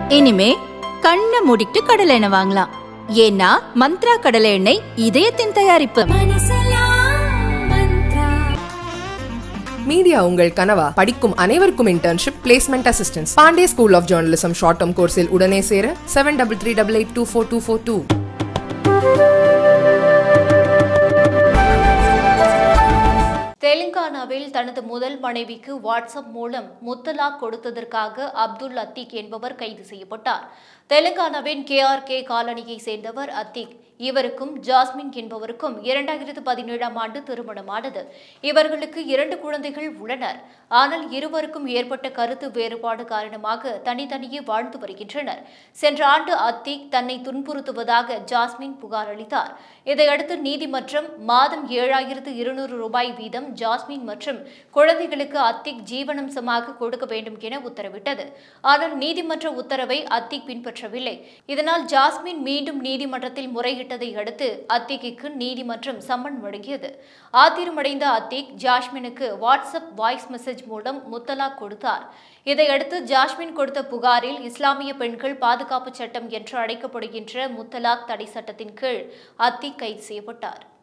இனிமே கண்ணை மூடிட்டு கடலை எண்ணெய் வாங்கலாம் ஏன்னா மந்த்ரா கடலை எண்ணெய் இதயத்தின் தயாரிப்பு மீடியா உங்கள் கனவா படிக்கும் அனைவருக்கும் internship placement assistance Pandey school of journalism short term கோர்ஸில் உடனே சேர seven double three double eight two four two four two தெலுங்கானாவில் தனது முதல் மனைவிக்கு வாட்ஸ்அப் மூலம் முத்தலாக் கொடுத்ததற்காக அப்துல் அத்தீக் என்பவர் கைது செய்யப்பட்டார் தெலுங்கானாவின் கேஆர்கே காலனியை சேர்ந்தவர் அத்தீக் இவருக்கும் ஜாஸ்மின் என்பவருக்கும் இரண்டாயிரத்து பதினேழாம் ஆண்டு திருமணமானது இவர்களுக்கு இரண்டு குழந்தைகள் உள்ளனர் ஆனால் இருவருக்கும் ஏற்பட்ட கருத்து வேறுபாடு காரணமாக தனித்தனியே வாழ்ந்து வருகின்றனர் சென்ற ஆண்டு அத்தீக் தன்னை துன்புறுத்துவதாக ஜாஸ்மின் புகார் அளித்தார் இதையடுத்து நீதிமன்றம் மாதம் ஏழாயிரத்து இருநூறு ரூபாய் வீதம் ஜாஸ்மின் மற்றும் குழந்தைகளுக்கு அத்திக் ஜீவனம்சமாக கொடுக்க வேண்டும் என உத்தரவிட்டது ஆனால் நீதிமன்ற உத்தரவை அத்திக் பின்பற்றவில்லை இதனால் ஜாஸ்மின் மீண்டும் நீதிமன்றத்தில் முறையிட்டதை அடுத்து அத்திக்கு நீதிமன்றம் சம்மன் வழங்கியது ஆத்திரமடைந்த அத்திக் ஜாஸ்மினுக்கு வாட்ஸ்அப் வாய்ஸ் மெசேஜ் மூலம் முத்தலாக் கொடுத்தார் இதையடுத்து ஜாஸ்மின் கொடுத்த புகாரில் இஸ்லாமிய பெண்கள் பாதுகாப்பு சட்டம் என்று அழைக்கப்படுகின்ற முத்தலாக் தடை சட்டத்தின் கீழ் அத்திக் கைது செய்யப்பட்டார்